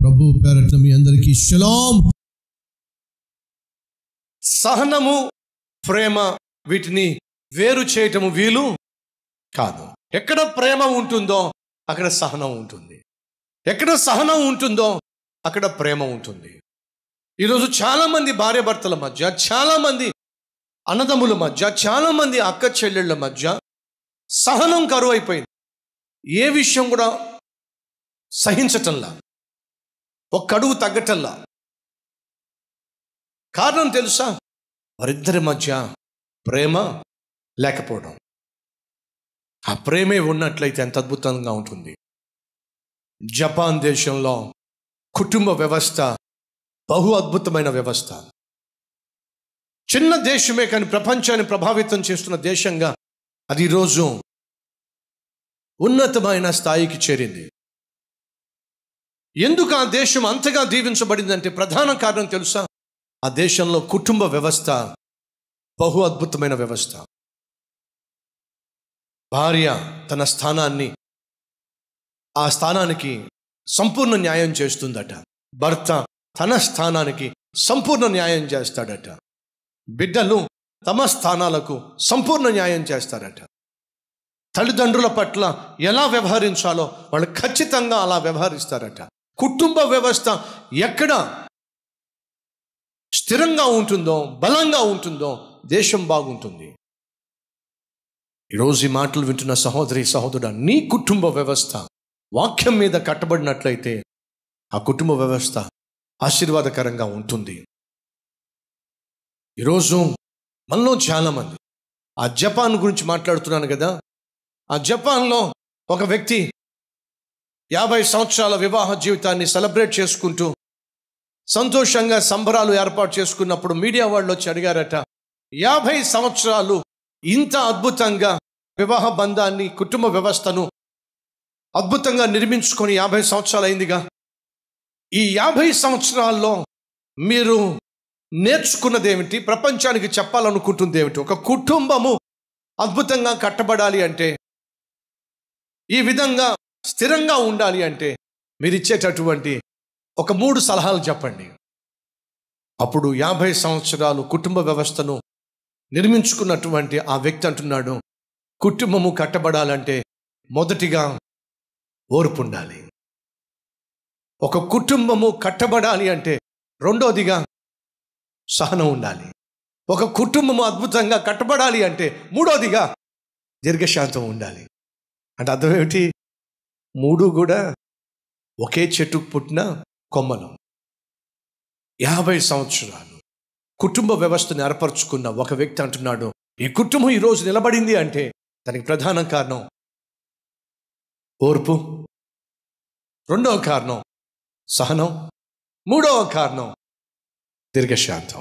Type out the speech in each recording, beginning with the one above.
ప్రభు పేరట మీ అందరికీ షలాం సహనము ప్రేమ వీటిని వేరు చేయటము వీలు కాదు ఎక్కడ ప్రేమ ఉంటుందో అక్కడ సహనం ఉంటుంది ఎక్కడ సహనం ఉంటుందో అక్కడ ప్రేమ ఉంటుంది ఈరోజు చాలా మంది భార్యాభర్తల మధ్య చాలా మంది అన్నదమ్ముల మధ్య చాలా మంది అక్క చెల్లెళ్ళ మధ్య సహనం కరువు అయిపోయింది ఏ విషయం కూడా సహించటంలా ఒక్క అడుగు తగ్గటంలా కారణం తెలుసా వారిద్దరి మధ్య ప్రేమ లేకపోవడం ఆ ప్రేమే ఉన్నట్లయితే ఎంత అద్భుతంగా ఉంటుంది జపాన్ దేశంలో కుటుంబ వ్యవస్థ బహు అద్భుతమైన వ్యవస్థ చిన్న దేశమే కానీ ప్రపంచాన్ని ప్రభావితం చేస్తున్న దేశంగా అది ఈరోజు ఉన్నతమైన స్థాయికి చేరింది ఎందుకు ఆ దేశం అంతగా దీవించబడిందంటే ప్రధాన కారణం తెలుసా ఆ దేశంలో కుటుంబ వ్యవస్థ బహు అద్భుతమైన వ్యవస్థ భార్య తన స్థానాన్ని ఆ స్థానానికి సంపూర్ణ న్యాయం చేస్తుందట భర్త తన స్థానానికి సంపూర్ణ న్యాయం చేస్తాడట బిడ్డలు తమ స్థానాలకు సంపూర్ణ న్యాయం చేస్తారట తల్లిదండ్రుల పట్ల ఎలా వ్యవహరించాలో వాళ్ళు ఖచ్చితంగా అలా వ్యవహరిస్తారట కుటుంబ వ్యవస్థ ఎక్కడ స్థిరంగా ఉంటుందో బలంగా ఉంటుందో దేశం బాగుంటుంది ఈరోజు ఈ మాటలు వింటున్న సహోదరి సహోదరుడు నీ కుటుంబ వ్యవస్థ వాక్యం మీద కట్టబడినట్లయితే ఆ కుటుంబ వ్యవస్థ ఆశీర్వాదకరంగా ఉంటుంది ఈరోజు మనలో చాలామంది ఆ జపాన్ గురించి మాట్లాడుతున్నాను కదా ఆ జపాన్లో ఒక వ్యక్తి యాభై సంవత్సరాల వివాహ జీవితాన్ని సెలబ్రేట్ చేసుకుంటూ సంతోషంగా సంబరాలు ఏర్పాటు చేసుకున్నప్పుడు మీడియా వాళ్ళు వచ్చి అడిగారట యాభై సంవత్సరాలు ఇంత అద్భుతంగా వివాహ బంధాన్ని కుటుంబ వ్యవస్థను అద్భుతంగా నిర్మించుకొని యాభై సంవత్సరాలు అయిందిగా ఈ యాభై సంవత్సరాల్లో మీరు నేర్చుకున్నది ఏమిటి ప్రపంచానికి చెప్పాలనుకుంటుంది ఏమిటి ఒక కుటుంబము అద్భుతంగా కట్టబడాలి అంటే ఈ విధంగా స్థిరంగా ఉండాలి అంటే మీరు ఇచ్చేటటువంటి ఒక మూడు సలహాలు చెప్పండి అప్పుడు యాభై సంవత్సరాలు కుటుంబ వ్యవస్థను నిర్మించుకున్నటువంటి ఆ వ్యక్తి అంటున్నాడు కుటుంబము కట్టబడాలంటే మొదటిగా ఓర్పు ఉండాలి ఒక కుటుంబము కట్టబడాలి అంటే రెండోదిగా సహనం ఉండాలి ఒక కుటుంబము అద్భుతంగా కట్టబడాలి అంటే మూడోదిగా దీర్ఘశాంతం ఉండాలి అంటే అర్థం ఏమిటి మూడు కూడా ఒకే చెట్టుకు పుట్టిన కొమ్మలు యాభై సంవత్సరాలు కుటుంబ వ్యవస్థను ఏర్పరచుకున్న ఒక వ్యక్తి అంటున్నాడు ఈ కుటుంబం ఈరోజు నిలబడింది అంటే దానికి ప్రధాన కారణం ఓర్పు రెండవ కారణం సహనం మూడవ కారణం దీర్ఘశాంతం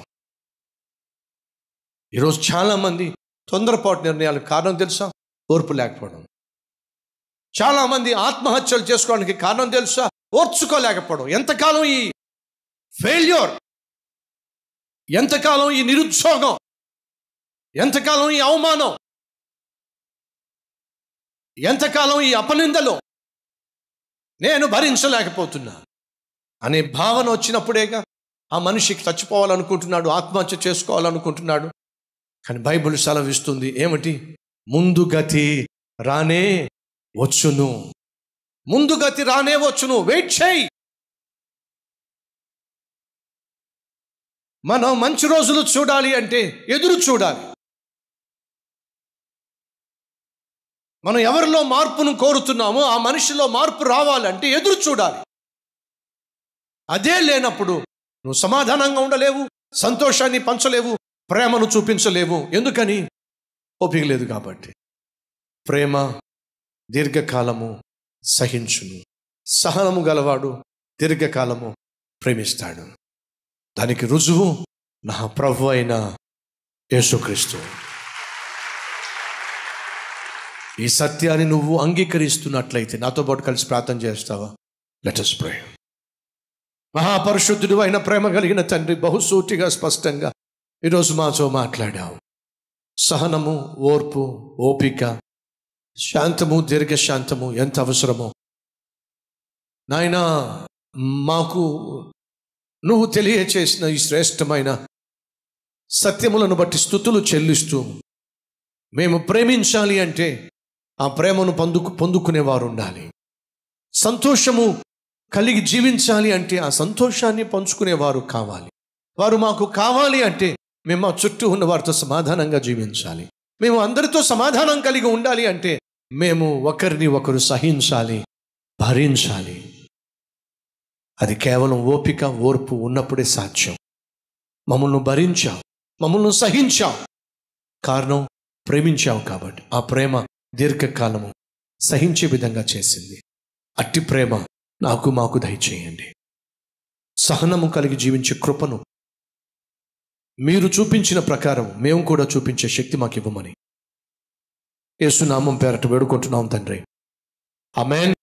ఈరోజు చాలామంది తొందరపాటు నిర్ణయాలకు కారణం తెలుసా ఓర్పు లేకపోవడం చాలామంది ఆత్మహత్యలు చేసుకోవడానికి కారణం తెలుసా ఓర్చుకోలేకపోవడం ఎంతకాలం ఈ ఫెయిల్యూర్ ఎంతకాలం ఈ నిరుద్యోగం ఎంతకాలం ఈ అవమానం ఎంతకాలం ఈ అపనిందలు నేను భరించలేకపోతున్నా అనే భావన వచ్చినప్పుడేగా ఆ మనిషికి చచ్చిపోవాలనుకుంటున్నాడు ఆత్మహత్య చేసుకోవాలనుకుంటున్నాడు కానీ బైబిల్ సెలవిస్తుంది ఏమిటి ముందు గతి రానే వచ్చును ముందు గతి రానే వచ్చును వెయిట్ చేయి మనం మంచి రోజులు చూడాలి అంటే ఎదురు చూడాలి మనం ఎవరిలో మార్పును కోరుతున్నామో ఆ మనిషిలో మార్పు రావాలంటే ఎదురు చూడాలి అదే లేనప్పుడు నువ్వు సమాధానంగా ఉండలేవు సంతోషాన్ని పంచలేవు ప్రేమను చూపించలేవు ఎందుకని ఓపిక లేదు కాబట్టి ప్రేమ దీర్ఘకాలము సహించును సహనము గలవాడు దీర్ఘకాలము ప్రేమిస్తాడు దానికి రుజువు నా ప్రభు అయిన యేసుక్రీస్తు ఈ సత్యాన్ని నువ్వు అంగీకరిస్తున్నట్లయితే నాతో పాటు కలిసి ప్రార్థన చేస్తావా లెటస్ ప్రే మహాపరిశుద్ధుడు అయిన ప్రేమ కలిగిన తండ్రి బహుసూటిగా స్పష్టంగా ఈరోజు మాతో మాట్లాడావు సహనము ఓర్పు ఓపిక శాంతము దీర్ఘశాంతము ఎంత అవసరమో నాయనా మాకు నువ్వు తెలియచేసిన ఈ శ్రేష్టమైన సత్యములను బట్టి స్థుతులు చెల్లిస్తూ మేము ప్రేమించాలి అంటే ఆ ప్రేమను పొందుకు పొందుకునేవారు ఉండాలి సంతోషము కలిగి జీవించాలి అంటే ఆ సంతోషాన్ని పంచుకునేవారు కావాలి వారు మాకు కావాలి అంటే మేము మా చుట్టూ ఉన్న వారితో సమాధానంగా జీవించాలి మేము అందరితో సమాధానం కలిగి ఉండాలి అంటే మేము ఒకరిని ఒకరు సహించాలి భరించాలి అది కేవలం ఓపిక ఓర్పు ఉన్నప్పుడే సాధ్యం మమ్మల్ని భరించాం మమ్మల్ని సహించాం కారణం ప్రేమించావు కాబట్టి ఆ ప్రేమ దీర్ఘకాలము సహించే విధంగా చేసింది అట్టి ప్రేమ నాకు మాకు దయచేయండి సహనము కలిగి జీవించే కృపను మీరు చూపించిన ప్రకారం మేము కూడా చూపించే శక్తి మాకు ఇవ్వమని యేసునామం పేరట వేడుకుంటున్నాం తండ్రి ఆమెన్